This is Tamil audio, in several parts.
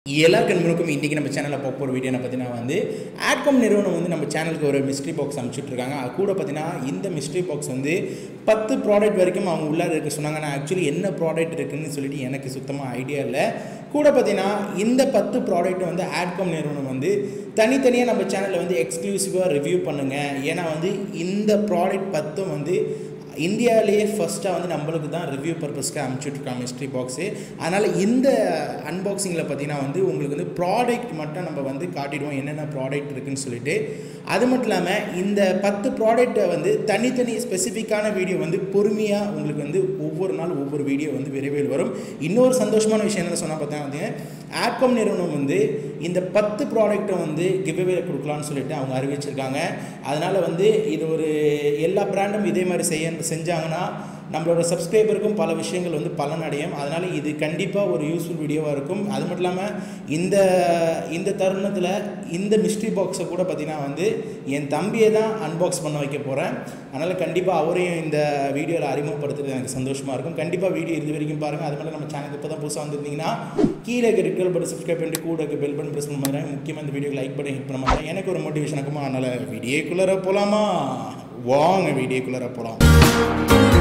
எல்லா கண்களுக்கும் இன்றைக்கி நம்ம சேனலில் பார்க்க போகிற வீடியோ பார்த்தீங்கன்னா வந்து ஆட்கம் நிறுவனம் வந்து நம்ம சேனலுக்கு ஒரு மிஸ்ட்ரி பாக்ஸ் அனுப்பிச்சுட்ருக்காங்க அது கூட பார்த்தீங்கன்னா இந்த மிஸ்ட்ரி பாக்ஸ் வந்து பத்து ப்ராடக்ட் வரைக்கும் அவங்க உள்ளார இருக்க சொன்னாங்க நான் ஆக்சுவலி என்ன ப்ராடக்ட் இருக்குன்னு சொல்லிட்டு எனக்கு சுத்தமாக ஐடியா இல்லை கூட பார்த்தீங்கன்னா இந்த பத்து ப்ராடக்ட் வந்து ஆட்கம் நிறுவனம் வந்து தனித்தனியாக நம்ம சேனலில் வந்து எக்ஸ்க்ளூசிவாக ரிவ்யூ பண்ணுங்கள் ஏன்னா வந்து இந்த ப்ராடக்ட் பத்தும் வந்து இந்தியாவிலேயே ஃபஸ்ட்டாக வந்து நம்மளுக்கு தான் ரிவ்யூ பர்பஸ்க்கு அனுப்பிச்சுட்ருக்காங்க மிஸ்ட்ரி பாக்ஸு அதனால் இந்த அன்பாக்சிங்கில் பார்த்தீங்கன்னா வந்து உங்களுக்கு வந்து ப்ராடக்ட் மட்டும் நம்ம வந்து காட்டிடுவோம் என்னென்ன ப்ராடக்ட் இருக்குன்னு சொல்லிட்டு அது மட்டும் இல்லாமல் இந்த பத்து ப்ராடக்ட்டை வந்து தனித்தனி ஸ்பெசிஃபிக்கான வீடியோ வந்து பொறுமையாக உங்களுக்கு வந்து ஒவ்வொரு நாள் ஒவ்வொரு வீடியோ வந்து விரைவில் வரும் இன்னொரு சந்தோஷமான விஷயம் என்ன சொன்னால் பார்த்தீங்கன்னா ஆட்கம் நிறுவனம் வந்து இந்த பத்து ப்ராடக்ட்டை வந்து கிவ்அவே கொடுக்கலான்னு சொல்லிட்டு அவங்க அறிவிச்சிருக்காங்க அதனால் வந்து இது ஒரு எல்லா பிராண்டும் இதே மாதிரி செய்ய செஞ்சாங்கன்னா நம்மளோட சப்ஸ்கிரைபருக்கும் பல விஷயங்கள் வந்து பலனடையும் அதனால் இது கண்டிப்பாக ஒரு யூஸ்ஃபுல் வீடியோவாக இருக்கும் அது மட்டும் இல்லாமல் இந்த இந்த தருணத்தில் இந்த மிஸ்ட்ரி பாக்ஸை கூட பார்த்திங்கன்னா வந்து என் தம்பியை தான் அன்பாக்ஸ் பண்ண வைக்க போகிறேன் அதனால் கண்டிப்பாக அவரையும் இந்த வீடியோவில் அறிமுகப்படுத்துறது எனக்கு சந்தோஷமாக இருக்கும் கண்டிப்பாக வீடியோ இது வரைக்கும் பாருங்கள் அது மட்டும் நம்ம சேனலுக்கு இப்போ தான் புதுசாக வந்திருந்தீங்கன்னா கீழே இருக்க ரெட் பட்டன் சப்ஸ்கிரைப் பண்ணிட்டு கூட இருக்க பெல் பட்டன் ப்ரெஸ் பண்ண மாதிரி முக்கியமாக இந்த வீடியோக்கு லைக் பண்ணி ஹிட் பண்ண மாதிரி எனக்கு ஒரு மோட்டிவேஷன் இருக்குமா அதனால் வீடியோக்குள்ளே போகலாமா வாங்க வீடியோக்குள்ளே போகலாம்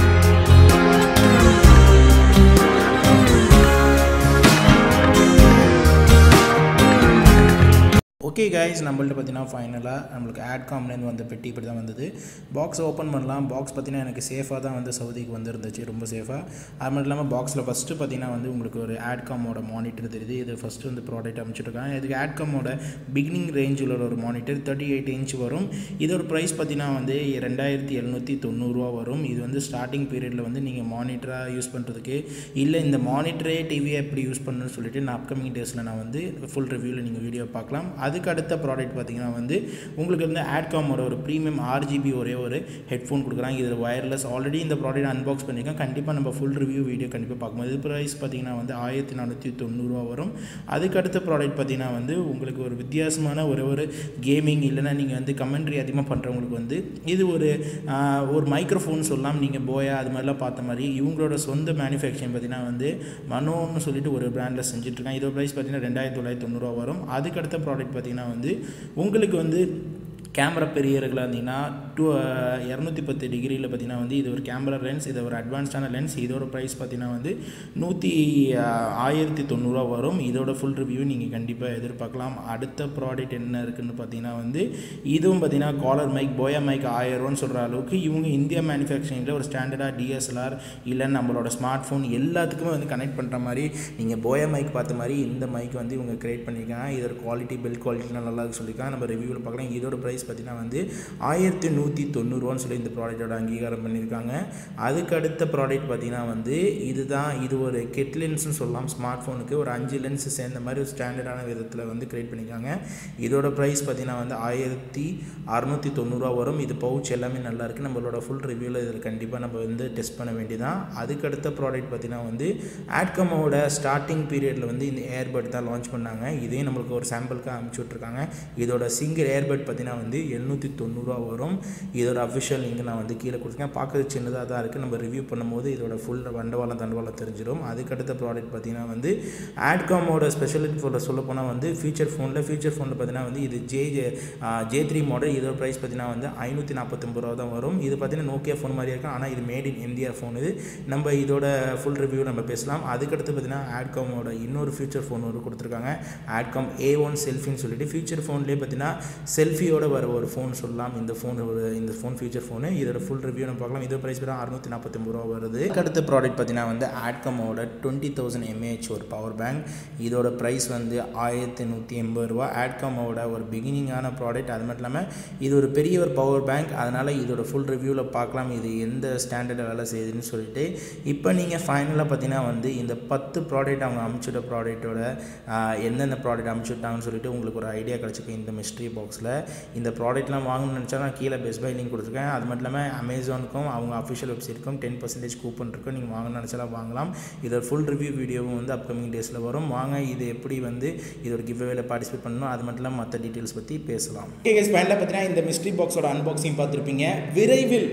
ஓகே கைஸ் நம்மள்ட்ட பார்த்தீங்கன்னா ஃபைனலாக நம்மளுக்கு ஆட் காம்லேருந்து வந்த பெட்டி இப்படி தான் வந்தது பாக்ஸ் ஓப்பன் பண்ணலாம் பாக்ஸ் பார்த்தீங்கன்னா எனக்கு சேஃபாக தான் வந்து சவுதிக்கு வந்துருந்துச்சு ரொம்ப சேஃபாக அது மட்டும் இல்லாமல் பாக்ஸில் ஃபஸ்ட்டு பார்த்தீங்கன்னா வந்து உங்களுக்கு ஒரு ஆட் காமோட மானிட்டர் தெரியுது இது ஃபஸ்ட்டு வந்து ப்ராடக்ட் அமைச்சிருக்காங்க இதுக்கு ஆட் காமோட பிகினிங் ரேஞ்சில் ஒரு மானிட்டர் தேர்ட்டி எயிட் இன்ச் வரும் இதோட ப்ரைஸ் பார்த்தீங்கன்னா வந்து ரெண்டாயிரத்தி எழுநூற்றி தொண்ணூறுரூவா வரும் இது வந்து ஸ்டார்டிங் பீரியடில் வந்து நீங்கள் மானிட்டராக யூஸ் பண்ணுறதுக்கு இல்லை இந்த மானிட்டரே டிவியை எப்படி யூஸ் பண்ணணும்னு சொல்லிட்டு நான் அப்கமிங் டேஸில் நான் வந்து ஃபுல் ரிவ்யூவில் நீங்கள் வீடியோ பார்க்கலாம் அதுக்கு அடுத்த ப்ராடக்ட் பார்த்தீங்கன்னா வந்து உங்களுக்கு வந்து ஆட்காமோட ஒரு ப்ரீமியம் ஆர்ஜிபி ஒரே ஒரு ஹெட்ஃபோன் கொடுக்குறாங்க இதில் வயர்லெஸ் ஆல்ரெடி இந்த ப்ராடக்ட் அன்பாக்ஸ் பண்ணியிருக்கேன் கண்டிப்பாக நம்ம ஃபுல் ரிவ்யூ வீடியோ கண்டிப்பாக பார்க்கும்போது இது ப்ரைஸ் பார்த்தீங்கன்னா வந்து ஆயிரத்தி நானூற்றி தொண்ணூறுரூவா வரும் அதுக்கு அடுத்த ப்ராடக்ட் பார்த்தீங்கன்னா வந்து உங்களுக்கு ஒரு வித்தியாசமான ஒரு ஒரு கேமிங் இல்லைன்னா நீங்கள் வந்து கமெண்ட்ரி அதிகமாக பண்ணுறவங்களுக்கு வந்து இது ஒரு ஆஹ், ஒரு மைக்ரோஃபோன் சொல்லலாம் நீங்கள் போயா அது மாதிரிலாம் பார்த்த மாதிரி இவங்களோட சொந்த மேனுஃபேக்சரிங் பார்த்தீங்கன்னா வந்து மனோன்னு சொல்லிட்டு ஒரு பிராண்டில் செஞ்சுட்ருக்காங்க இதோட ப்ரைஸ் பார்த்தீங்கன்னா ரெண்டாயிரத்தி தொள்ளாயிரத்தி தொண்ணூறுவா வரும் அதுக்கு அடுத்த ப்ராடக்ட் பார்த்தீங்கன்னா வந்து உங்களுக்கு வந்து கேமரா பெரியர்களாக இருந்தீங்கன்னா டூ இரநூத்தி பத்து டிகிரியில் பார்த்தீங்கன்னா வந்து இது ஒரு கேமரா லென்ஸ் இது ஒரு அட்வான்ஸ்டான லென்ஸ் இதோட ப்ரைஸ் பார்த்தீங்கன்னா வந்து நூற்றி ஆயிரத்தி தொண்ணூறுரூவா வரும் இதோட ஃபுல் ரிவ்யூ நீங்கள் கண்டிப்பாக எதிர்பார்க்கலாம் அடுத்த ப்ராடக்ட் என்ன இருக்குன்னு பார்த்தீங்கன்னா வந்து இதுவும் பார்த்தீங்கன்னா காலர் மைக் போயா மைக் ஆயிரரூவான்னு சொல்கிற அளவுக்கு இவங்க இந்தியா மேனுஃபேக்சரிங்கில் ஒரு ஸ்டாண்டர்டாக டிஎஸ்எல்ஆர் இல்லை நம்மளோட ஸ்மார்ட் ஃபோன் எல்லாத்துக்குமே வந்து கனெக்ட் பண்ணுற மாதிரி நீங்கள் போயா மைக் பார்த்த மாதிரி இந்த மைக் வந்து இவங்க கிரியேட் பண்ணியிருக்காங்க இதோட குவாலிட்டி பில்ட் குவாலிட்டிலாம் நல்லா இருக்கு சொல்லியிருக்காங்க நம்ம ரிவ்யூவில் பார்க்கலாம் இதோட ப்ரைஸ் பார்த்தீங்கன்னா வந்து ஆயிரத்தி நூற்றி தொண்ணூறுவான்னு சொல்லி இந்த ப்ராடக்ட்டோட அங்கீகாரம் பண்ணியிருக்காங்க அதுக்கு அடுத்த ப்ராடக்ட் பார்த்தீங்கன்னா வந்து இதுதான் இது ஒரு கெட் லென்ஸ்னு சொல்லலாம் ஸ்மார்ட் ஃபோனுக்கு ஒரு அஞ்சு லென்ஸ் சேர்ந்த மாதிரி ஒரு ஸ்டாண்டர்டான விதத்தில் வந்து கிரியேட் பண்ணியிருக்காங்க இதோட ப்ரைஸ் பார்த்தீங்கன்னா வந்து ஆயிரத்தி அறநூற்றி தொண்ணூறுரூவா வரும் இது பவுச் எல்லாமே நல்லா இருக்குது நம்மளோட ஃபுல் ரிவ்யூவில் இதில் கண்டிப்பாக நம்ம வந்து டெஸ்ட் பண்ண வேண்டியதான் அதுக்கு அடுத்த ப்ராடக்ட் பார்த்தீங்கன்னா வந்து ஆட்கமோட ஸ்டார்டிங் பீரியடில் வந்து இந்த ஏர்பட் தான் லான்ச் பண்ணாங்க இதையும் நம்மளுக்கு ஒரு சாம்பிளுக்கு அனுப்பிச்சி விட்ருக்காங்க இதோட சிங்கிள் ஏர்பட் பார்த்தீங்கன்னா வந்து எழுநூற்றி தொண்ணூறுரூவா வரும் இதோட அஃபிஷியல் லிங்க் நான் வந்து கீழே கொடுத்துருக்கேன் பார்க்கறது சின்னதாக தான் இருக்குது நம்ம ரிவ்யூ பண்ணும்போது இதோட ஃபுல் வண்டவாளம் தண்டவாளம் தெரிஞ்சிடும் அதுக்கடுத்த ப்ராடக்ட் பார்த்தீங்கன்னா வந்து ஆட்காமோட ஸ்பெஷலிட்டி ஃபோனில் சொல்ல போனால் வந்து ஃபீச்சர் ஃபோனில் ஃபீச்சர் ஃபோனில் பார்த்தீங்கன்னா வந்து இது ஜே ஜே த்ரீ மாடல் இதோட ப்ரைஸ் பார்த்தீங்கன்னா வந்து ஐநூற்றி நாற்பத்தொம்பது ரூபா தான் வரும் இது பார்த்தீங்கன்னா நோக்கியா ஃபோன் மாதிரியே இருக்கும் ஆனால் இது மேட் இன் இந்தியா ஃபோன் இது நம்ம இதோட ஃபுல் ரிவ்யூ நம்ம பேசலாம் அதுக்கடுத்து பார்த்தீங்கன்னா ஆட்காமோட இன்னொரு ஃபியூச்சர் ஃபோன் ஒரு கொடுத்துருக்காங்க ஆட்காம் ஏ ஒன் செல்ஃபின்னு சொல்லிட்டு ஃபியூச்சர் ஃபோன்லேயே பார்த்தீங்கன்னா செல்ஃபியோட வர ஒரு ஃபோன் சொல்லலாம் இந்த ஃபோன் ஒரு இந்த ஃபோன் ஃபியூச்சர் ஃபோனு இதோட ஃபுல் ரிவ்யூ நம்ம பார்க்கலாம் இதோட ப்ரைஸ் பார்த்தா அறுநூற்றி நாற்பத்தொம்பது ரூபா வருது அடுத்த ப்ராடக்ட் பார்த்தீங்கன்னா வந்து ஆட்கமோட டுவெண்ட்டி தௌசண்ட் எம்ஏஹெச் ஒரு பவர் பேங்க் இதோட ப்ரைஸ் வந்து ஆயிரத்தி நூற்றி எண்பது ரூபா ஆட்கமோட ஒரு பிகினிங்கான ப்ராடக்ட் அது மட்டும் இல்லாமல் இது ஒரு பெரிய ஒரு பவர் பேங்க் அதனால் இதோட ஃபுல் ரிவ்யூவில் பார்க்கலாம் இது எந்த ஸ்டாண்டர்டில் வேலை செய்யுதுன்னு சொல்லிட்டு இப்போ நீங்கள் ஃபைனலாக பார்த்தீங்கன்னா வந்து இந்த பத்து ப்ராடக்ட் அவங்க அமுச்சுட்ட ப்ராடக்ட்டோட எந்தெந்த ப்ராடக்ட் அமுச்சுட்டாங்கன்னு சொல்லிட்டு உங்களுக்கு ஒரு ஐடியா கிடச்சிருக்கு இந்த மிஸ்ட்ரி பாக்ஸில் இந்த ப்ராடக்ட்லாம் வாங்கணும்னு நினச்சா நான் கீழே பெஸ்ட் பை லிங்க் கொடுத்துருக்கேன் அது மட்டும் இல்லாமல் அமேசானுக்கும் அவங்க அஃபிஷியல் வெப்சைட்டுக்கும் டென் பர்சன்டேஜ் கூப்பன் இருக்கும் நீங்கள் வாங்கணும்னு நினச்சாலும் வாங்கலாம் இதோட ஃபுல் ரிவ்யூ வீடியோவும் வந்து அப்கமிங் டேஸில் வரும் வாங்க இது எப்படி வந்து இதோட கிவ்வேல பார்ட்டிசிபேட் பண்ணணும் அது மட்டும் இல்லாமல் மற்ற டீட்டெயில்ஸ் பற்றி பேசலாம் ஓகே கேஸ் ஃபைனலாக பார்த்தீங்கன்னா இந்த மிஸ்ட்ரி பாக்ஸோட அன்பாக்சிங் பார்த்துருப்பீங்க விரைவில்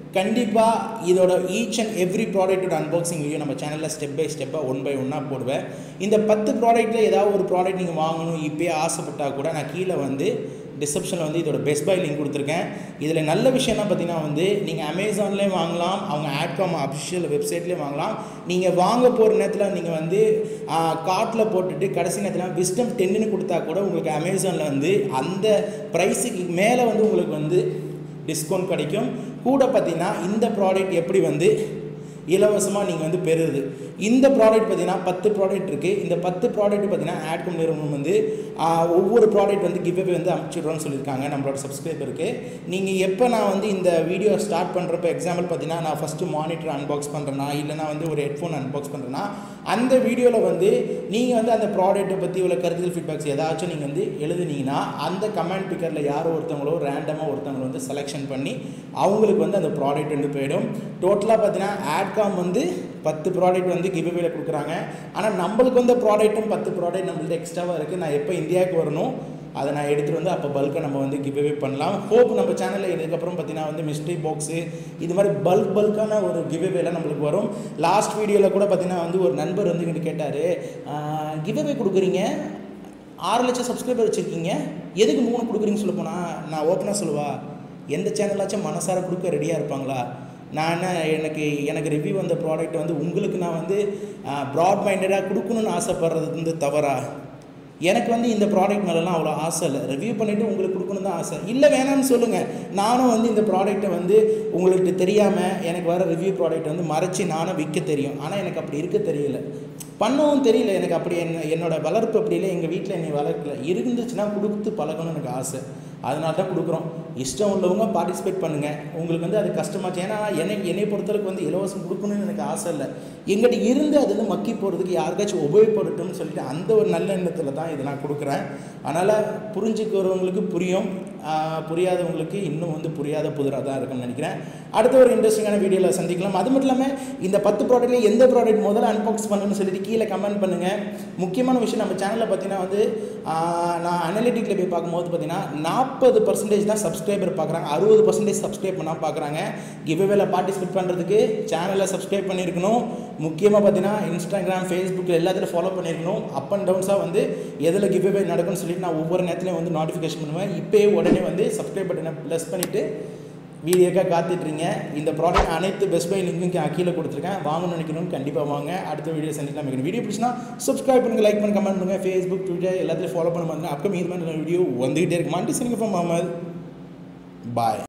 கண்டிப்பாக இதோட ஈச் அண்ட் எவ்ரி ப்ராடக்ட்டோட அன்பாக்சிங் வீடியோ நம்ம சேனலில் ஸ்டெப் பை ஸ்டெப்பாக ஒன் பை ஒன்னாக போடுவேன் இந்த பத்து ப்ராடக்ட்டில் ஏதாவது ஒரு ப்ராடக்ட் நீங்கள் வாங்கணும் இப்போயே ஆசைப்பட்டால் கூட நான் கீழே வந்து டிஸ்கிரிப்ஷனில் வந்து இதோட பெஸ்ட் பை லிங்க் கொடுத்துருக்கேன் இதில் நல்ல விஷயம்னா பார்த்தீங்கன்னா வந்து நீங்கள் அமேசான்லேயும் வாங்கலாம் அவங்க ஆட்காம் அஃபிஷியல் வெப்சைட்லேயும் வாங்கலாம் நீங்கள் வாங்க போகிற நேரத்தில் நீங்கள் வந்து கார்ட்டில் போட்டுட்டு கடைசி நேரத்தில் விஸ்டம் டென்னுன்னு கொடுத்தா கூட உங்களுக்கு அமேசானில் வந்து அந்த ப்ரைஸுக்கு மேலே வந்து உங்களுக்கு வந்து டிஸ்கவுண்ட் கிடைக்கும் கூட பார்த்தீங்கன்னா இந்த ப்ராடக்ட் எப்படி வந்து இலவசமாக நீங்கள் வந்து பெறுது இந்த ப்ராடக்ட் பார்த்தீங்கன்னா பத்து ப்ராடக்ட் இருக்குது இந்த பத்து ப்ராடக்ட் பார்த்தீங்கன்னா ஆட்கம் நிறுவனம் வந்து ஆஹ், ஒவ்வொரு ப்ராடக்ட் வந்து கிவ்அவே வந்து அனுப்பிச்சிடுறோன்னு சொல்லியிருக்காங்க நம்மளோட சப்ஸ்கிரைபருக்கு நீங்கள் எப்போ நான் வந்து இந்த வீடியோ ஸ்டார்ட் பண்ணுறப்ப எக்ஸாம்பிள் பார்த்தீங்கன்னா நான் ஃபஸ்ட்டு மானிட்டர் அன்பாக்ஸ் பண்ணுறேன்னா இல்லைனா வந்து ஒரு ஹெட்ஃபோன் அன்பாக்ஸ் பண்ணுறேன்னா அந்த வீடியோவில் வந்து நீங்கள் வந்து அந்த ப்ராடக்ட்டை பற்றி உள்ள கருத்துக்கள் ஃபீட்பேக்ஸ் ஏதாச்சும் நீங்கள் வந்து எழுதுனீங்கன்னா அந்த கமெண்ட் பிக்கரில் யாரோ ஒருத்தவங்களோ ரேண்டமாக ஒருத்தவங்கள வந்து செலெக்ஷன் பண்ணி அவங்களுக்கு வந்து அந்த ப்ராடக்ட் வந்து போயிடும் டோட்டலாக பார்த்தீங்கன்னா ஆட்காம் வந்து பத்து ப்ராடக்ட் வந்து கிவ்அவேல கொடுக்குறாங்க ஆனால் நம்மளுக்கு வந்த ப்ராடக்ட்டும் பத்து ப்ராடக்ட் நம்மள்ட்ட எக்ஸ்ட்ராவாக இருக்குது நான் எப்போ இந்தியாவுக்கு வரணும் அதை நான் எடுத்துகிட்டு வந்து அப்போ பல்காக நம்ம வந்து கிவ்அவே பண்ணலாம் ஹோப் நம்ம சேனலில் இதுக்கப்புறம் பார்த்தீங்கன்னா வந்து மிஸ்ட்ரி பாக்ஸு இது மாதிரி பல்க் பல்கான ஒரு கிவ்அவேலாம் நம்மளுக்கு வரும் லாஸ்ட் வீடியோவில் கூட பார்த்தீங்கன்னா வந்து ஒரு நண்பர் வந்து எங்கிட்ட கேட்டார் கிவ்அவே கொடுக்குறீங்க ஆறு லட்சம் சப்ஸ்கிரைபர் வச்சுருக்கீங்க எதுக்கு மூணு கொடுக்குறீங்கன்னு சொல்ல போனால் நான் ஓப்பனாக சொல்லுவா எந்த சேனலாச்சும் மனசார கொடுக்க ரெடியாக இருப்பாங்களா நான் என்ன எனக்கு எனக்கு ரிவ்யூ வந்த ப்ராடக்ட் வந்து உங்களுக்கு நான் வந்து ப்ராட் மைண்டடாக கொடுக்கணும்னு ஆசைப்படுறது வந்து தவறா எனக்கு வந்து இந்த ப்ராடக்ட் மேலெலாம் அவ்வளோ ஆசை இல்லை ரிவ்யூ பண்ணிவிட்டு உங்களுக்கு கொடுக்கணும் தான் ஆசை இல்லை வேணாம்னு சொல்லுங்கள் நானும் வந்து இந்த ப்ராடக்ட்டை வந்து உங்களுக்கு தெரியாமல் எனக்கு வர ரிவ்யூ ப்ராடக்ட் வந்து மறைச்சி நானும் விற்க தெரியும் ஆனால் எனக்கு அப்படி இருக்க தெரியல பண்ணவும் தெரியல எனக்கு அப்படி என்ன என்னோட வளர்ப்பு அப்படி இல்லை எங்கள் வீட்டில் என்னை வளர்க்கல இருந்துச்சுன்னா கொடுத்து பழகணும்னு எனக்கு ஆசை அதனால தான் கொடுக்குறோம் இஷ்டம் உள்ளவங்க பார்ட்டிசிபேட் பண்ணுங்கள் உங்களுக்கு வந்து அது கஷ்டமாச்சு ஏன்னா என்னை என்னை பொறுத்தளவுக்கு வந்து இலவசம் கொடுக்கணும்னு எனக்கு ஆசை இல்லை எங்கிட்ட இருந்து அது வந்து மக்கி போகிறதுக்கு யாருக்காச்சும் உபயோகப்படட்டும்னு சொல்லிட்டு அந்த ஒரு நல்ல எண்ணத்தில் தான் இதை நான் கொடுக்குறேன் அதனால் புரிஞ்சுக்கிறவங்களுக்கு புரியும் ஆஹ் புரியாதவங்களுக்கு இன்னும் வந்து புரியாத புதிராக தான் இருக்கும்னு நினைக்கிறேன் அடுத்த ஒரு இன்ட்ரெஸ்டிங்கான வீடியோவில் சந்திக்கலாம் அது மட்டும் இல்லாமல் இந்த பத்து ப்ராடக்ட்ல எந்த ப்ராடக்ட் முதல்ல அன்பாக்ஸ் பண்ணணும்னு சொல்லிட்டு கீழே கமெண்ட் பண்ணுங்கள் முக்கியமான விஷயம் நம்ம சேனலில் பார்த்தீங்கன்னா வந்து ஆஹ் நான் அனலிட்டிக்கில் போய் பார்க்கும்போது பார்த்தீங்கன்னா நாற்பது பர்சன்டேஜ் தான் சப்ஸ்கிரைபர் பார்க்குறாங்க அறுபது பர்சன்டேஜ் சப்ஸ்கிரைப் பண்ணால் பார்க்குறாங்க கிவ்அவேல பார்ட்டிசிபேட் பண்ணுறதுக்கு சேனலை சப்ஸ்கிரைப் பண்ணியிருக்கணும் முக்கியமாக பார்த்தீங்கன்னா இன்ஸ்டாகிராம் ஃபேஸ்புக் எல்லாத்துலையும் ஃபாலோ பண்ணியிருக்கணும் அப் அண்ட் டவுன்ஸாக வந்து எதில் கிவ்அவே நடக்கும்னு சொல்லிட்டு நான் ஒவ்வொரு நேரத்துலையும் வந்து நோட்டிஃபிகேஷன் பண்ணுவேன் இப்போயே உடனே வந்து சப்ஸ்கிரைப் பட்டனை ப்ளஸ் பண்ணிவிட்டு வீடியோக்காக காத்துட்றீங்க இந்த ப்ராடக்ட் அனைத்து பெஸ்ட் பை லிங்க்கும் கீ- கீழே கொடுத்துருக்கேன் வாங்கணும்னு நினைக்கணும் கண்டிப்பாக வாங்க அடுத்த வீடியோ சந்திக்கலாம் இந்த வீடியோ பிடிச்சினா சப்ஸ்கிரைப் பண்ணுங்கள் லைக் பண்ணுங்க கமெண்ட் பண்ணுங்கள் ஃபேஸ்புக் ட்விட்டர் எல்லாத்துலையும் ஃபாலோ பண்ண மாதிரி அப்கமிங் இது மாதிரி வீடியோ வந்துகிட்டே இருக்கு மாண்டி சினிங்க ஃப்ரம் முகமது பாய்